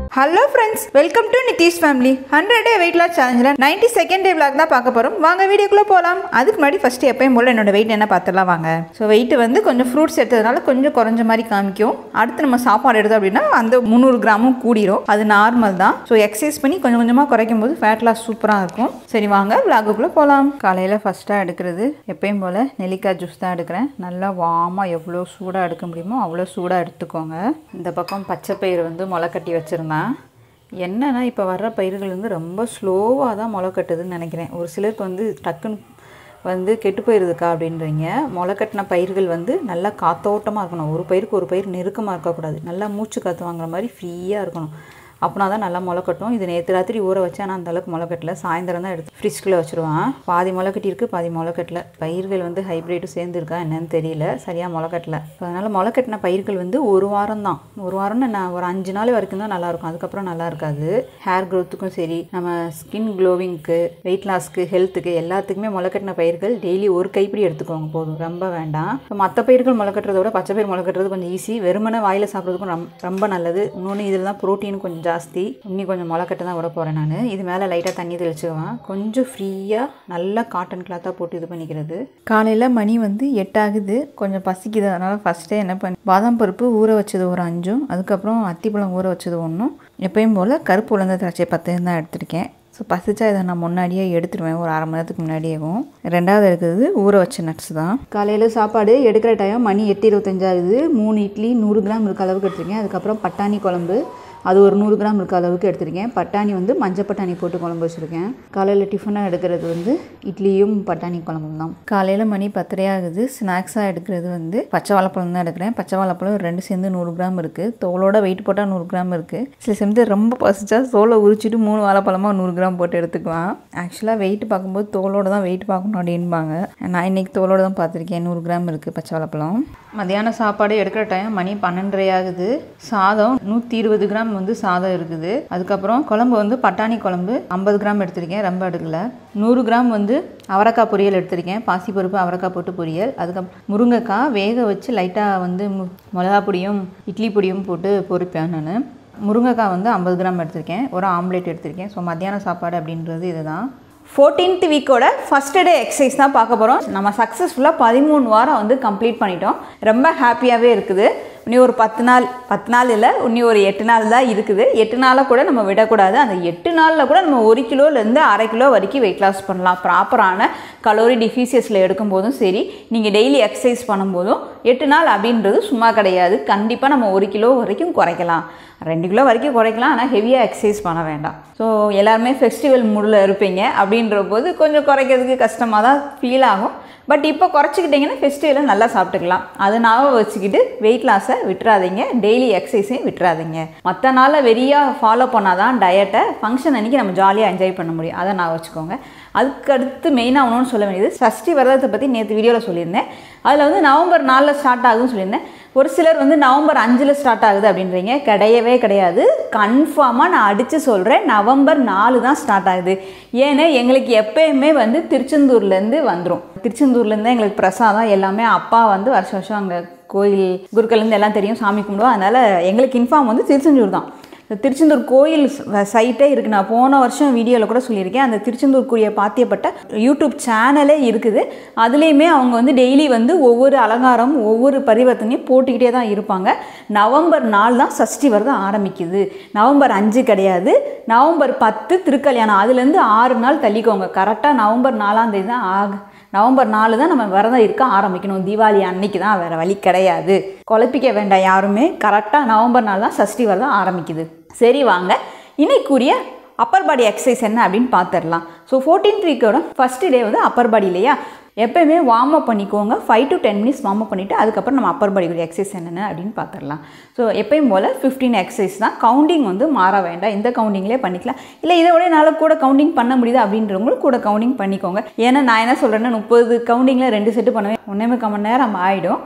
hello friends welcome to Nitish family hundred day weight loss சேலஞ்சில் ninety second day vlog தான் பார்க்க போகிறோம் வாங்க வீடியோக்குள்ளே போகலாம் அதுக்கு முன்னாடி ஃபஸ்ட்டு எப்பயும் போல் என்னோட வெயிட் என்ன பார்த்துலாம் வாங்க ஸோ வெயிட் வந்து கொஞ்சம் ஃப்ரூட்ஸ் எடுத்ததுனால கொஞ்சம் குறைஞ்ச மாதிரி காமிக்கும் அடுத்து நம்ம சாப்பாடு எடுத்தோம் அப்படின்னா அந்த முந்நூறு கிராமும் கூடிரும் அது நார்மல் தான் ஸோ எக்ஸசைஸ் பண்ணி கொஞ்சம் கொஞ்சமாக குறைக்கும் போது ஃபேட் லாஸ் சூப்பராக இருக்கும் சரி வாங்க விளாகுக்குள்ளே போகலாம் காலையில் ஃபஸ்ட்டாக எடுக்கிறது எப்பயும் போல் நெல்லிக்காய் ஜூஸ் தான் எடுக்கிறேன் நல்லா வாமாக எவ்வளோ சூடாக எடுக்க முடியுமோ அவ்வளோ சூடாக எடுத்துக்கோங்க இந்த பக்கம் பச்சை பயிர் வந்து முளை கட்டி வச்சுருந்தேன் என்னன்னா இப்போ வர்ற பயிர்கள் வந்து ரொம்ப ஸ்லோவாக தான் முளை கட்டுதுன்னு நினைக்கிறேன் ஒரு சிலருக்கு வந்து டக்குன்னு வந்து கெட்டு போயிருதுக்கா அப்படின்றீங்க முளை கட்டின பயிர்கள் வந்து நல்லா காத்தோட்டமாக இருக்கணும் ஒரு பயிருக்கு ஒரு பயிர் நெருக்கமாக இருக்கக்கூடாது நல்லா மூச்சு காற்று வாங்குற மாதிரி ஃப்ரீயாக இருக்கணும் அப்படின்னா தான் நல்லா முளை கட்டும் இது நேற்று ராத்திரி ஊற வச்சேன் ஆனால் அந்தளவுக்கு முளை கட்டல சாயந்தரம் தான் எடுத்து ஃப்ரிட்ஜ்குள்ளே வச்சுருவான் பாதி முளை கட்டியிருக்கு பாதி முளை கட்டல பயிர்கள் வந்து ஹைப்ரிட்டும் சேர்ந்துருக்கா என்னன்னு தெரியல சரியாக முளை கட்டல அதனால் முளை கட்டின பயிர்கள் வந்து ஒரு வாரம் தான் ஒரு வாரம்னு நான் ஒரு அஞ்சு நாள் வரைக்கும் தான் நல்லாயிருக்கும் அதுக்கப்புறம் நல்லா இருக்காது ஹேர் க்ரோத்துக்கும் சரி நம்ம ஸ்கின் க்ளோவிங்க்கு வெயிட் லாஸ்க்கு ஹெல்த்துக்கு எல்லாத்துக்குமே முளை கட்டின பயிர்கள் டெய்லி ஒரு கைப்பிடி எடுத்துக்கோங்க போதும் ரொம்ப வேண்டாம் இப்போ மற்ற பயிர்கள் முளை கட்டுறத விட பச்சை பயிர் முளை கட்டுறது கொஞ்சம் ஈஸி வெறுமனே வாயில் சாப்பிட்றதுக்கும் ரொம்ப ரொம்ப நல்லது இன்னொன்று இதில் தான் ப்ரோட்டீன் கொஞ்சம் ஜாஸ்தி இன்னி கொஞ்சம் முளைக்கட்டு தான் விட போகிறேன் நான் இது மேலே லைட்டாக தண்ணி தெளிச்சுக்குவேன் கொஞ்சம் ஃப்ரீயாக நல்லா காட்டன் கிளாத்தாக போட்டு இது பண்ணிக்கிறது காலையில் மணி வந்து எட்டாகுது கொஞ்சம் பசிக்குது அதனால் ஃபஸ்ட்டே என்ன பண்ணி பாதாம் பருப்பு ஊற வச்சது ஒரு அஞ்சும் அதுக்கப்புறம் அத்திப்பழம் ஊற வச்சது ஒன்றும் எப்பயும் போல் கருப்பு உளுந்த திராட்சை பத்தையும் தான் எடுத்திருக்கேன் ஸோ பசிச்சா இதை நான் முன்னாடியே எடுத்துருவேன் ஒரு அரை மணி நேரத்துக்கு முன்னாடியேவும் ரெண்டாவது இருக்கிறது ஊற வச்ச நட்ஸ் தான் காலையில் சாப்பாடு எடுக்கிற டைம் மணி எட்டு இருபத்தஞ்சாகுது மூணு இட்லி நூறு கிராம் இருக்க அளவுக்கு எடுத்திருக்கேன் அதுக்கப்புறம் பட்டாணி குழம்பு அது ஒரு நூறு கிராம் இருக்க அளவுக்கு எடுத்திருக்கேன் பட்டாணி வந்து மஞ்சள் பட்டாணி போட்டு குழம்பு வச்சுருக்கேன் காலையில் டிஃபனாக எடுக்கிறது வந்து இட்லியும் பட்டாணி குழம்பும் தான் காலையில் மணி பத்தரை ஆகுது ஸ்நாக்ஸாக எடுக்கிறது வந்து பச்சை வாழைப்பழம் தான் எடுக்கிறேன் பச்சை வாழைப்பழம் ரெண்டு சேர்ந்து நூறு கிராம் இருக்குது தோலோட வெயிட் போட்டால் நூறு கிராம் இருக்குது சில சமயத்தில் ரொம்ப பசிச்சா தோலை உரிச்சிட்டு மூணு வாழைப்பழமாக நூறு கிராம் போட்டு எடுத்துக்குவேன் ஆக்சுவலாக வெயிட் பார்க்கும்போது தோலோட தான் வெயிட் பார்க்கணும் அப்படின்பாங்க நான் இன்றைக்கி தோலோட தான் பார்த்துருக்கேன் நூறு கிராம் இருக்குது பச்சை வாழைப்பழம் மதியான சாப்பாடு எடுக்கிற டைம் மணி பன்னெண்டரை ஆகுது சாதம் நூற்றி இருபது கிராம் வந்து சாதம் இருக்குது அதுக்கப்புறம் குழம்பு வந்து பட்டாணி குழம்பு ஐம்பது கிராம் எடுத்திருக்கேன் ரொம்ப எடுக்கல நூறு கிராம் வந்து அவரைக்காய் பொரியல் எடுத்திருக்கேன் பாசிப்பருப்பு அவரைக்காய் போட்டு பொரியல் அதுக்கப்புறம் முருங்கைக்காய் வேக வச்சு லைட்டாக வந்து மு மிளகா பொடியும் இட்லி பொடியும் போட்டு பொரிப்பேன் நான் முருங்கைக்காய் வந்து ஐம்பது கிராம் எடுத்திருக்கேன் ஒரு ஆம்லேட் எடுத்திருக்கேன் ஸோ மத்தியான சாப்பாடு அப்படின்றது இதுதான் ஃபோர்டீன்த் வீக்கோட ஃபஸ்ட் டே எக்ஸசைஸ் தான் பார்க்க போகிறோம் நம்ம சக்ஸஸ்ஃபுல்லாக பதிமூணு வாரம் வந்து கம்ப்ளீட் பண்ணிட்டோம் ரொம்ப ஹாப்பியாகவே இருக்குது இனி ஒரு பத்து நாள் பத்து நாள் இல்லை இன்னி ஒரு எட்டு நாள் தான் இருக்குது எட்டு நாளில் கூட நம்ம விடக்கூடாது அந்த எட்டு நாளில் கூட நம்ம ஒரு கிலோலேருந்து அரை கிலோ வரைக்கும் வெயிட் லாஸ் பண்ணலாம் ப்ராப்பரான கலோரி டிஃபீசியஸில் எடுக்கும்போதும் சரி நீங்கள் டெய்லி எக்ஸசைஸ் பண்ணும்போதும் எட்டு நாள் அப்படின்றது சும்மா கிடையாது கண்டிப்பாக நம்ம ஒரு கிலோ வரைக்கும் குறைக்கலாம் ரெண்டு கிலோ வரைக்கும் குறைக்கலாம் ஆனால் ஹெவியாக எக்ஸசைஸ் பண்ண வேண்டாம் ஸோ எல்லாருமே ஃபெஸ்டிவல் மூடில் இருப்பீங்க அப்படின்ற போது கொஞ்சம் குறைக்கிறதுக்கு கஷ்டமாக தான் ஃபீல் ஆகும் பட் இப்போ குறைச்சிக்கிட்டிங்கன்னா ஃபெஸ்டிவலில் நல்லா சாப்பிட்டுக்கலாம் அதை ஞாபகம் வச்சுக்கிட்டு வெயிட் லாஸை விட்டுறாதீங்க டெய்லி எக்ஸசைஸையும் விட்டுறாதீங்க மற்ற நாளில் வெறியாக ஃபாலோ பண்ணால் தான் டயட்டை ஃபங்க்ஷன் அன்றைக்கி நம்ம ஜாலியாக என்ஜாய் பண்ண முடியும் அதை நான் வச்சுக்கோங்க அதுக்கு அடுத்து மெயினாக ஒன்றுன்னு சொல்ல வேண்டியது சஷ்டி விரதத்தை பற்றி நேற்று வீடியோவில் சொல்லியிருந்தேன் அதில் வந்து நவம்பர் நாலில் ஸ்டார்ட் ஆகுதுன்னு சொல்லியிருந்தேன் ஒரு சிலர் வந்து நவம்பர் அஞ்சில் ஸ்டார்ட் ஆகுது அப்படின்றீங்க கிடையவே கிடையாது கன்ஃபார்மாக நான் அடித்து சொல்கிறேன் நவம்பர் நாலு தான் ஸ்டார்ட் ஆகுது ஏன்னா எங்களுக்கு எப்பயுமே வந்து திருச்செந்தூர்லேருந்து வந்துடும் திருச்செந்தூர்லேருந்து எங்களுக்கு பிரசாதம் எல்லாமே அப்பா வந்து வருஷம் வருஷம் அங்கே கோயில் குருக்கள்லேருந்து எல்லாம் தெரியும் சாமி கும்பிடுவோம் அதனால் எங்களுக்கு இன்ஃபார்ம் வந்து திருச்செந்தூர் தான் திருச்செந்தூர் கோயில் சைட்டே இருக்குது நான் போன வருஷம் வீடியோவில் கூட சொல்லியிருக்கேன் அந்த திருச்செந்தூருக்குரிய பாத்தியப்பட்ட யூடியூப் சேனலே இருக்குது அதுலேயுமே அவங்க வந்து டெய்லி வந்து ஒவ்வொரு அலங்காரம் ஒவ்வொரு பரிவர்த்தனையும் போட்டுக்கிட்டே தான் இருப்பாங்க நவம்பர் நாள் தான் சஷ்டி விரதம் ஆரம்பிக்குது நவம்பர் அஞ்சு கிடையாது நவம்பர் பத்து திருக்கல்யாணம் அதுலேருந்து ஆறு நாள் தள்ளிக்கோங்க கரெக்டாக நவம்பர் நாலாம் தேதி தான் ஆகு நவம்பர் நாலு தான் நம்ம விரதம் இருக்க ஆரம்பிக்கணும் தீபாவளி அன்னைக்கு தான் வேறு வழி கிடையாது குழப்பிக்க வேண்டாம் யாருமே கரெக்டாக நவம்பர் நாள் தான் சஷ்டி விரதம் ஆரம்பிக்குது சரி வாங்க இன்னைக்குரிய அப்பர் பாடி எக்ஸசைஸ் என்ன அப்படின்னு பார்த்துடலாம் ஸோ ஃபோர்டீன்த் வீக்கோட ஃபஸ்ட்டு டே வந்து அப்பர் பாடி இல்லையா எப்போயுமே வார்ம் அப் பண்ணிக்கோங்க five to ten minutes warm up பண்ணிவிட்டு அதுக்கப்புறம் நம்ம அப்பர் பாடிக்குரிய எக்ஸசைஸ் என்னென்ன அப்படின்னு பார்த்துடலாம் ஸோ எப்பயும் போல் ஃபிஃப்டீன் எக்ஸசைஸ் தான் கவுண்டிங் வந்து மாற வேண்டாம் இந்த கவுண்டிங்லேயே பண்ணிக்கலாம் இல்லை இதை விட என்னால் கூட கவுண்டிங் பண்ண முடியுது அப்படின்றவங்களும் கூட கவுண்டிங் பண்ணிக்கோங்க ஏன்னா நான் என்ன சொல்கிறேன்னா முப்பது கவுண்டிங்கில் ரெண்டு செட்டு பண்ணுவேன் ஒன்றே முக்கால் மணி நேரம் ஆகிடும்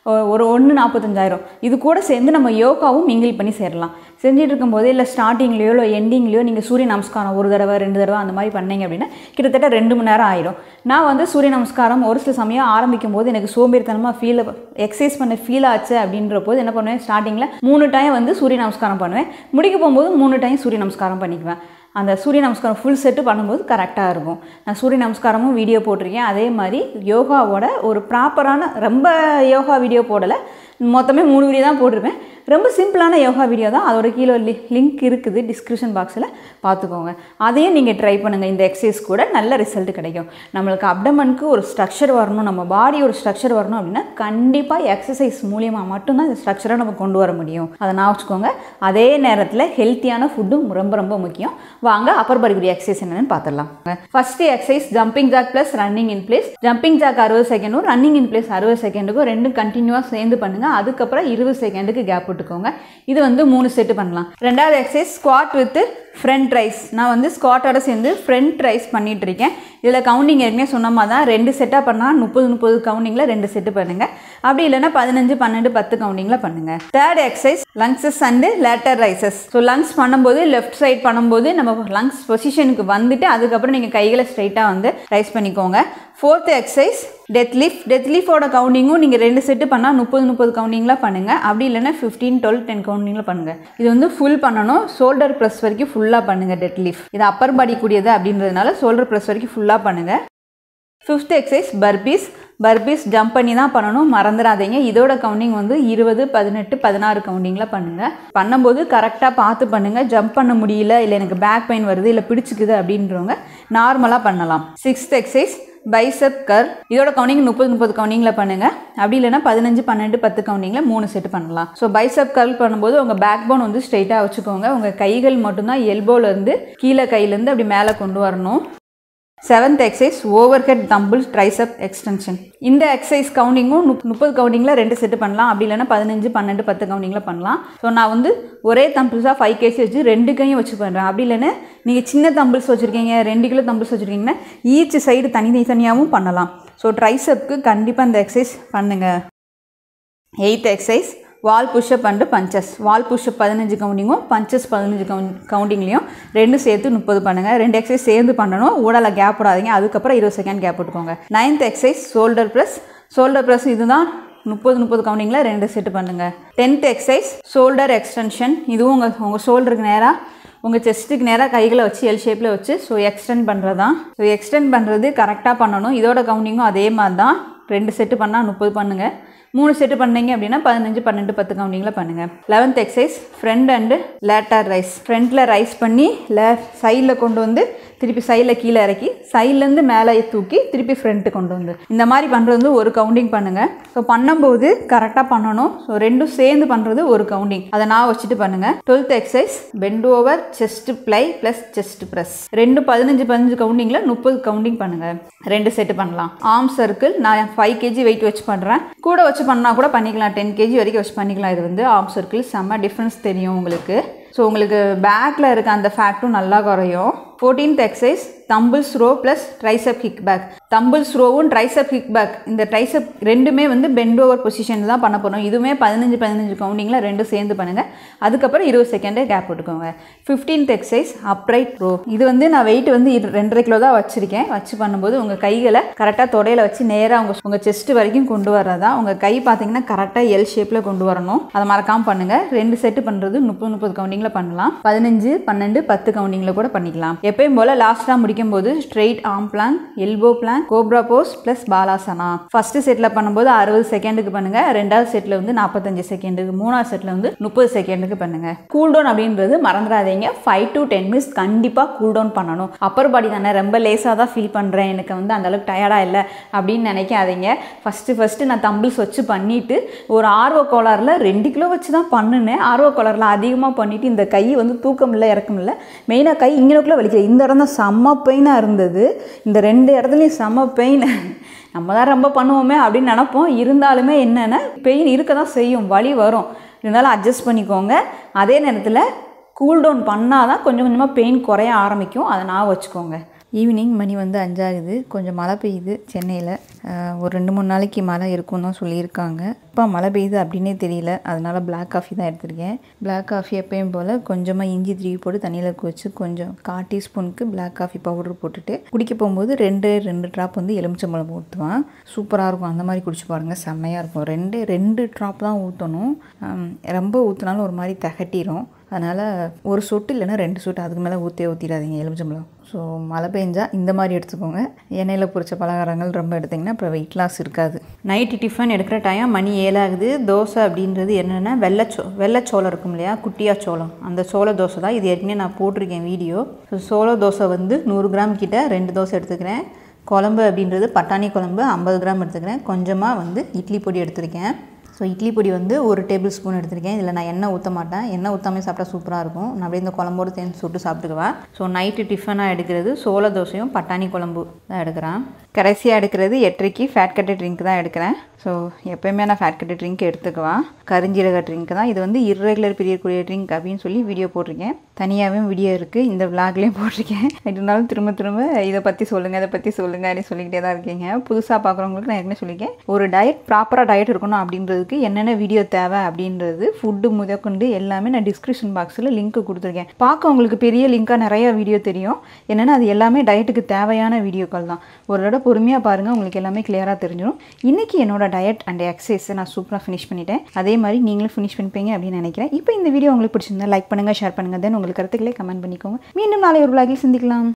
ஒ- ஒரு ஒன்று நாற்பத்தஞ்சாயிரம் இது கூட சேர்ந்து நம்ம யோகாவும் மிங்கிள் பண்ணி சேரலாம் செஞ்சுட்டு இருக்கும்போதே இல்லை ஸ்டார்டிங்லேயோ இல்லை எண்டிங்லேயோ நீங்கள் சூரிய நமஸ்காரம் ஒரு தடவை ரெண்டு தடவை அந்த மாதிரி பண்ணீங்க அப்படின்னா கிட்டத்தட்ட ரெண்டு மணி நேரம் ஆயிரும் நான் வந்து சூரிய நமஸ்காரம் ஒரு சில சமயம் ஆரம்பிக்கும் போது எனக்கு சோம்பேறித்தனமாக ஃபீல் எக்ஸசைஸ் பண்ண ஃபீல் ஆச்சு அப்படின்ற போது என்ன பண்ணுவேன் ஸ்டார்டிங்கில் மூணு டைம் வந்து சூரிய நமஸ்காரம் பண்ணுவேன் முடிக்க போகும்போது மூணு டைம் சூரிய நமஸ்காரம் பண்ணிக்குவேன் அந்த சூரிய நமஸ்காரம் ஃபுல் செட்டு பண்ணும்போது கரெக்டாக இருக்கும் நான் சூரிய நமஸ்காரமும் வீடியோ போட்டிருக்கேன் அதே மாதிரி யோகாவோட ஒரு ப்ராப்பரான ரொம்ப யோகா வீடியோ போடலை மொத்தமே மூணு வீடியோ தான் போட்டிருப்பேன் ரொம்ப சிம்பிளான யோகா வீடியோ தான் அதோட கீழே லி லிங்க் இருக்குது டிஸ்கிரிப்ஷன் பாக்ஸில் பார்த்துக்கோங்க அதையும் நீங்கள் ட்ரை பண்ணுங்கள் இந்த எக்ஸசைஸ் கூட நல்ல ரிசல்ட் கிடைக்கும் நம்மளுக்கு அப்டமனுக்கு ஒரு ஸ்ட்ரக்சர் வரணும் நம்ம பாடி ஒரு ஸ்ட்ரக்சர் வரணும் அப்படின்னா கண்டிப்பாக எக்ஸசைஸ் மூலியமாக மட்டும்தான் இந்த ஸ்ட்ரக்சரை நம்ம கொண்டு வர முடியும் அதை நான் வச்சுக்கோங்க அதே நேரத்தில் ஹெல்த்தியான ஃபுட்டும் ரொம்ப ரொம்ப முக்கியம் வாங்க அப்பர் பாடிக்குரிய எக்ஸசைஸ் என்னன்னு பார்த்துடலாம் first exercise jumping jack plus running in place jumping jack அறுபது செகண்டும் ரன்னிங் இன் பிளேஸ் அறுபது செகண்டுக்கும் ரெண்டும் கண்டினியூவாக சேர்ந்து பண்ணுங்க அதுக்கப்புறம் இருபது செகண்டுக்கு கேப் விட்டுக்கோங்க இது வந்து மூணு செட்டு பண்ணலாம் ரெண்டாவது exercise squat with front raise நான் வந்து ஸ்குவாட்டோட சேர்ந்து ஃப்ரண்ட் ரைஸ் பண்ணிட்டு இருக்கேன் இதில் கவுண்டிங் ஏற்கனவே சொன்ன மாதிரி தான் ரெண்டு செட்டாக பண்ணால் முப்பது முப்பது கவுண்டிங்கில் ரெண்டு செட்டு பண்ணுங்க அப்படி இல்லைன்னா பதினஞ்சு பன்னெண்டு பத்து கவுண்டிங்கில் பண்ணுங்க third exercise lunges and lateral raises so lunges பண்ணும்போது லெஃப்ட் சைட் பண்ணும்போது நம்ம லங்ஸ் பொசிஷனுக்கு வந்துட்டு அதுக்கப்புறம் நீங்கள் கைகளை ஸ்ட்ரைட்டாக வந்து ரைஸ் பண்ணிக்கோங்க ஃபோர்த் எக்ஸசைஸ் டெத் லிஃப்ட் டெத் லிஃப்டோட கவுண்டிங்கும் நீங்கள் ரெண்டு செட்டு பண்ணால் முப்பது முப்பது கவுண்டிங்கில் பண்ணுங்கள் அப்படி இல்லைன்னா ஃபிஃப்டீன் டுவெல் டென் கவுண்டிங்கில் பண்ணுங்கள் இது வந்து ஃபுல் பண்ணணும் ஷோல்டர் ப்ரெஸ் வரைக்கும் ஃபுல்லாக பண்ணுங்கள் டெத் லிஃப்ட் இது அப்பர் பாடி கூடியது அப்படின்றதுனால ஷோல்டர் ப்ரெஸ் வரைக்கும் ஃபுல்லாக பண்ணுங்கள் fifth exercise burpees burpees jump பண்ணி தான் பண்ணணும் மறந்துடாதீங்க இதோட கவுண்டிங் வந்து இருபது பதினெட்டு பதினாறு கவுண்டிங்கில் பண்ணுங்கள் பண்ணும்போது கரெக்டாக பார்த்து பண்ணுங்கள் ஜம்ப் பண்ண முடியல இல்லை எனக்கு பேக் பெயின் வருது இல்லை பிடிச்சிக்குது அப்படின்றவங்க நார்மலாக பண்ணலாம் சிக்ஸ்த் எக்ஸசைஸ் பைசப் கர் இதோட கவுண்டிங் முப்பது முப்பது கவுண்டிங்கில் பண்ணுங்கள் அப்படி இல்லைன்னா பதினஞ்சு பன்னெண்டு பத்து கவுண்டிங்கில் மூணு செட் பண்ணலாம் ஸோ பைசப் கர்ல் பண்ணும்போது உங்கள் பேக் போன் வந்து ஸ்ட்ரைட்டாக வச்சுக்கோங்க உங்கள் கைகள் மட்டும்தான் எல்போலேருந்து கீழே கையிலேருந்து அப்படி மேலே கொண்டு வரணும் seventh exercise overhead dumbbell tricep extension இந்த எக்ஸசைஸ் கவுண்டிங்கும் முப்பது கவுண்டிங்கில் ரெண்டு செட்டு பண்ணலாம் அப்படி இல்லைன்னா பதினஞ்சு பன்னெண்டு பத்து கவுண்டிங்கில் பண்ணலாம் ஸோ நான் வந்து ஒரே தம்பிள்ஸாக ஃபைவ் கேஜி வச்சு ரெண்டு கையும் வச்சு பண்ணுறேன் அப்படி இல்லைன்னா நீங்கள் சின்ன தம்பிள்ஸ் வச்சுருக்கீங்க ரெண்டு கிலோ தம்பிள்ஸ் வச்சுருக்கீங்கன்னா ஈச் சைடு தனி தனியாகவும் பண்ணலாம் ஸோ ட்ரைசப்க்கு கண்டிப்பாக இந்த எக்ஸசைஸ் பண்ணுங்கள் eighth exercise wall push up and punches wall push up பதினஞ்சு கவுண்டிங்கும் பஞ்சஸ் பதினஞ்சு கவுண்ட் கவுண்டிங்லேயும் ரெண்டும் சேர்த்து முப்பது பண்ணுங்கள் ரெண்டு எக்ஸசைஸ் சேர்ந்து பண்ணணும் ஊடலை கேப் விடாதீங்க அதுக்கப்புறம் இருபது செகண்ட் கேப் விட்டுக்கோங்க ninth exercise shoulder press shoulder press இதுதான் முப்பது முப்பது கவுண்டிங்கில் ரெண்டு செட்டு பண்ணுங்கள் டென்த் எக்ஸசைஸ் ஷோல்டர் எக்ஸ்டென்ஷன் இதுவும் உங்கள் உங்கள் ஷோல்டருக்கு நேராக உங்கள் செஸ்ட்டுக்கு நேராக கைகளை வச்சு எல் ஷேப்பில் வச்சு ஸோ எக்ஸ்டெண்ட் பண்ணுறது தான் ஸோ எக்ஸ்டெண்ட் பண்ணுறது கரெக்டாக பண்ணணும் இதோட கவுண்டிங்கும் அதே மாதிரி தான் ரெண்டு செட்டு பண்ணால் முப்பது பண்ணுங்கள் மூணு செட்டு பண்ணீங்க அப்படின்னா பதினஞ்சு பன்னெண்டு பத்து கவுண்டிங்கில் பண்ணுங்கள் eleventh exercise front and lateral raise ஃப்ரண்ட்டில் ரைஸ் பண்ணி லே சைடில் கொண்டு வந்து திருப்பி சைடில் கீழே இறக்கி சைட்லேருந்து மேலே தூக்கி திருப்பி ஃப்ரண்ட்டு கொண்டு வந்து இந்த மாதிரி பண்ணுறது வந்து ஒரு கவுண்டிங் பண்ணுங்கள் ஸோ பண்ணும்போது கரெக்டாக பண்ணணும் ஸோ ரெண்டும் சேர்ந்து பண்ணுறது ஒரு கவுண்டிங் அதை நான் வச்சுட்டு பண்ணுங்கள் twelfth exercise bent over chest fly plus chest press ரெண்டு பதினஞ்சு பதினஞ்சு கவுண்டிங்கில் முப்பது கவுண்டிங் பண்ணுங்கள் ரெண்டு செட்டு பண்ணலாம் ஆர்ம் சர்க்கிள் நான் ஃபைவ் கேஜி வெயிட் வச்சு பண்ணுறேன் கூட வச்சு பண்ணால் கூட பண்ணிக்கலாம் டென் கேஜி வரைக்கும் வச்சு பண்ணிக்கலாம் இது வந்து ஆர்ம் சர்க்கிள் செம்ம டிஃப்ரென்ஸ் தெரியும் உங்களுக்கு ஸோ உங்களுக்கு பேக்கில் இருக்க அந்த ஃபேக்ட்டும் நல்லா குறையும் fourteenth exercise dumbbells row plus tricep kick back dumbbells ரோவும் ட்ரைசப் கிக் பேக் இந்த ட்ரைசப் ரெண்டுமே வந்து பெண்ட் ஓவர் பொசிஷன் தான் பண்ண போகிறோம் இதுவுமே பதினஞ்சு பதினஞ்சு கவுண்டிங்கில் ரெண்டும் சேர்ந்து பண்ணுங்கள் அதுக்கப்புறம் இருபது செகண்டே கேப் விட்டுக்கோங்க ஃபிஃப்டீன்த் எக்ஸசைஸ் அப்ரைட் ரோ இது வந்து நான் வெயிட் வந்து இரு- ரெண்டரை கிலோ தான் வச்சுருக்கேன் வச்சு பண்ணும்போது உங்கள் கைகளை கரெக்டாக தொடையில வச்சு நேராக உங்கள் உங்கள் செஸ்ட் வரைக்கும் கொண்டு வர்றதா உங்கள் கை பார்த்தீங்கன்னா கரெக்டாக எல் ஷேப்பில் கொண்டு வரணும் அதை மறக்காமல் பண்ணுங்கள் ரெண்டு செட்டு பண்ணுறது முப்பது முப்பது கவுண்டிங்கில் பண்ணலாம் பதினஞ்சு பன்னெண்டு பத்து கவுண்டிங்கில் கூட பண்ணிக்கலாம் எப்பயும் போல் லாஸ்ட்டாக முடிக்கும் போது straight arm plank elbow plank cobra pose plus Balasana first செட்டில் பண்ணும்போது அறுபது செகண்டுக்கு பண்ணுங்க ரெண்டாவது செட்டில் வந்து நாற்பத்தஞ்சு செகண்டுக்கு மூணாவது செட்டில் வந்து முப்பது செகண்டுக்கு பண்ணுங்க கூல் டவுன் அப்படின்றது மறந்துடாதீங்க ஃபைவ் டு டென் மினிட்ஸ் கண்டிப்பாக கூல் டவுன் பண்ணணும் அப்பர் பாடி தானே ரொம்ப லேசாக தான் ஃபீல் பண்ணுறேன் எனக்கு வந்து அந்த அளவுக்கு டயர்டாக இல்லை அப்படின்னு நினைக்காதீங்க ஃபஸ்ட்டு ஃபஸ்ட்டு நான் தம்பிள்ஸ் வச்சு பண்ணிட்டு ஒரு ஆர்வ கோளாறில் ரெண்டு கிலோ வச்சு தான் பண்ணினேன் ஆர்வ கோளாறில் அதிகமாக பண்ணிட்டு இந்த கை வந்து தூக்கம் இல்லை இறக்கம் இல்லை மெயினாக கை இங்கனக்குள்ளே வலிக்குது இந்த இடம் தான் செம்ம பெயினாக இருந்தது இந்த ரெண்டு இடத்துலையும் செம்ம பெயின் நம்ம தான் ரொம்ப பண்ணுவோமே அப்படின்னு நினப்போம் இருந்தாலுமே என்னென்ன பெயின் இருக்க தான் செய்யும் வலி வரும் இருந்தாலும் அட்ஜஸ்ட் பண்ணிக்கோங்க அதே நேரத்தில் கூல் டவுன் பண்ணால் தான் கொஞ்சம் கொஞ்சமாக பெயின் குறைய ஆரம்பிக்கும் அதை நான் வச்சுக்கோங்க ஈவினிங் மணி வந்து அஞ்சாகுது கொஞ்சம் மழை பெய்யுது சென்னையில் ஒரு ரெண்டு மூணு நாளைக்கு மழை இருக்கும் தான் சொல்லியிருக்காங்க இப்போ மழை பெய்யுது அப்படின்னே தெரியல அதனால் பிளாக் காஃபி தான் எடுத்திருக்கேன் பிளாக் காஃபி எப்பயும் போல் கொஞ்சமாக இஞ்சி திருவி போட்டு தண்ணியில் வச்சு கொஞ்சம் கால் டீஸ்பூனுக்கு பிளாக் காஃபி பவுடர் போட்டுட்டு குடிக்க போகும்போது ரெண்டு ரெண்டு ட்ராப் வந்து எலுமிச்சம்பழம் ஊற்றுவேன் சூப்பராக இருக்கும் அந்த மாதிரி குடிச்சு பாருங்கள் செம்மையாக இருக்கும் ரெண்டு ரெண்டு ட்ராப் தான் ஊற்றணும் ரொம்ப ஊற்றினாலும் ஒரு மாதிரி திகட்டிரும் அதனால் ஒரு சொட்டு இல்லைன்னா ரெண்டு சொட்டு அதுக்கு மேலே ஊற்றே ஊற்றிடாதீங்க எலுமிச்சம்பழம் ஸோ மழை பெஞ்சால் இந்த மாதிரி எடுத்துக்கோங்க எண்ணெயில் பொரிச்ச பலகாரங்கள் ரொம்ப எடுத்திங்கன்னா அப்புறம் வெயிட் லாஸ் இருக்காது நைட்டு டிஃபன் எடுக்கிற டைம் மணி ஏழாகுது தோசை அப்படின்றது என்னென்னா வெள்ளச்சோ வெள்ளச்சோளம் இருக்கும் இல்லையா குட்டியா சோளம் அந்த சோள தோசை தான் இது ஏற்கனவே நான் போட்டிருக்கேன் வீடியோ ஸோ சோள தோசை வந்து நூறு கிராம் கிட்ட ரெண்டு தோசை எடுத்துக்கிறேன் குழம்பு அப்படின்றது பட்டாணி குழம்பு ஐம்பது கிராம் எடுத்துக்கிறேன் கொஞ்சமாக வந்து இட்லி பொடி எடுத்திருக்கேன் ஸோ இட்லி பொடி வந்து ஒரு டேபிள் ஸ்பூன் எடுத்திருக்கேன் இதில் நான் எண்ணெய் ஊற்ற மாட்டேன் எண்ணெய் ஊற்றாமே சாப்பிட்டா சூப்பராக இருக்கும் நான் அப்படியே இந்த குழம்போடு சேர்ந்து சுட்டு சாப்பிட்டுக்குவேன் ஸோ நைட்டு டிஃபனாக எடுக்கிறது சோள தோசையும் பட்டாணி குழம்பு தான் எடுக்கிறேன் கடைசியாக எடுக்கிறது எட்டரைக்கு ஃபேட் கட்டட் ட்ரிங்க் தான் எடுக்கிறேன் ஸோ எப்போயுமே நான் ஃபேட் கட்டட் ட்ரிங்க் எடுத்துக்குவேன் கருஞ்சீரக ட்ரிங்க் தான் இது வந்து இர்ரெகுலர் பிரியக்கூடிய ட்ரிங்க் அப்படின்னு சொல்லி வீடியோ போட்டிருக்கேன் தனியாகவே வீடியோ இருக்குது இந்த விளாக்லேயும் போட்டிருக்கேன் இருந்தாலும் திரும்ப திரும்ப இதை பற்றி சொல்லுங்கள் இதை பற்றி சொல்லுங்கள் அப்படின்னு சொல்லிக்கிட்டே தான் இருக்கீங்க புதுசாக பார்க்குறவங்களுக்கு நான் ஏற்கனவே சொல்லியிருக்கேன் ஒரு டயட் ப்ராப்பராக டயட் இருக்கணும் அப்படின்றதுக்கு என்னென்ன வீடியோ தேவை அப்படின்றது ஃபுட்டு முதற்கொண்டு எல்லாமே நான் டிஸ்கிரிப்ஷன் பாக்ஸில் லிங்க் கொடுத்துருக்கேன் பார்க்க உங்களுக்கு பெரிய லிங்காக நிறைய வீடியோ தெரியும் என்னென்னா அது எல்லாமே டயட்டுக்கு தேவையான வீடியோக்கள் தான் ஒரு தடவை பொறுமையாக பாருங்கள் உங்களுக்கு எல்லாமே கிளியராக தெரிஞ்சிடும் இன்றைக்கி என்னோட டயட் அண்ட் எக்ஸசைஸை நான் சூப்பராக ஃபினிஷ் பண்ணிட்டேன் அதே மாதிரி நீங்களும் ஃபினிஷ் பண்ணிப்பீங்க அப்படின்னு நினைக்கிறேன் இப்போ இந்த வீடியோ உங்களுக்கு பிடிச்சிருந்தா லைக் பண்ணுங்கள் ஷேர் பண்ணுங்கள் தென் உங்களுக்கு கருத்துக்களை கமெண்ட் பண்ணிக்கோங்க மீண்டும் நாளை ஒரு விளாகில் சந்திக்கலாம்